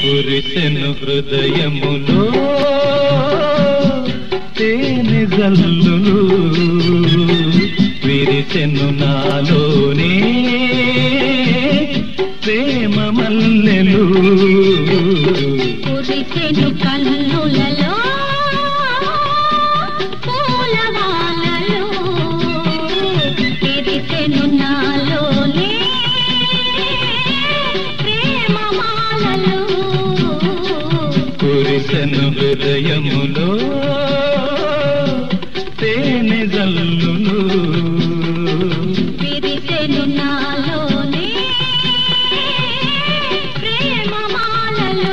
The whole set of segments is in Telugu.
కురిసెను హృదయములో తేనె జల్లులు విరిసెను నాలోనే ప్రేమ మల్లెలు కురిసెను కన్నులలో పూలవానలు విరిసెను నాలోనే ప్రేమమాలలు కురిసెను హృదయములో తేనె జల్లులు విరిసెను నాలోనే ప్రేమమాలలు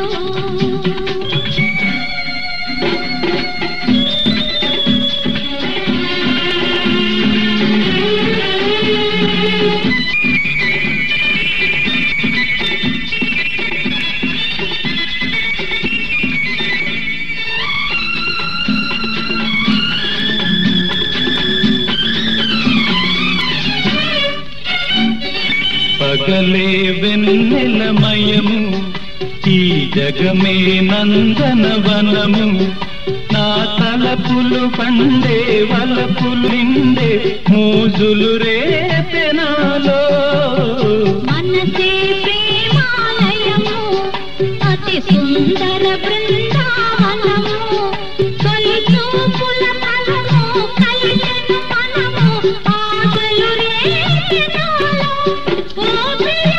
పగలే వెన్నెలమయము ఈ జగమే నందనవనము నా తలపులు పండే వలపులు నిండే మోజులు రేపెనాలో మనసే ప్రేమాలయము అతి సుందర బృందావనము తొలి చూపుల ఫలము కలిసెను మనము ఆశలు రేపెనాలో ఓ ప్రియా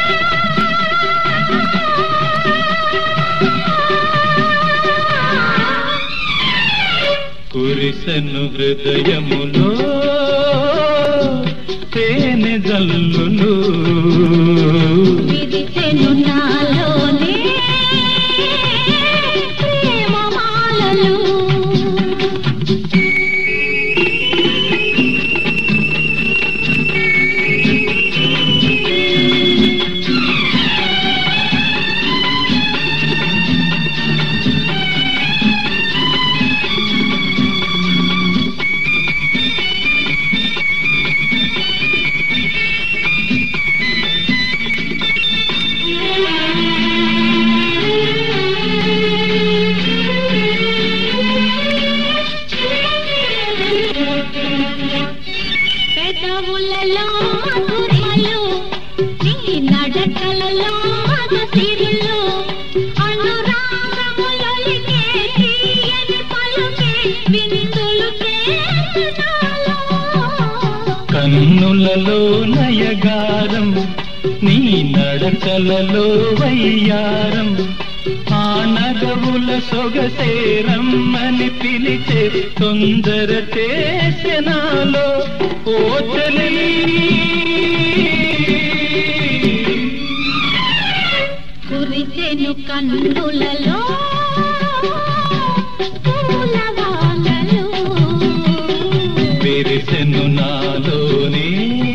కురిసెను హృదయములో తేనె జల్లులు విరిసెను నాలోనే ప్రేమమాలలు పెదవులలో మధురిమలు నీ నడకలలో మగసిరులు అనురాగములొలికే తీయని పలుకే విందులు చేస్తున్నాలో కన్నులలో నయగారం నీ నడకలలో వయ్యారం ఆ నగవుల సొగసేరమ్మని పిలిచే తొందర చేసెనాలో ఓ చలి కురిసెను కన్నులలో పూలవానలు విరిసెను నాలోనే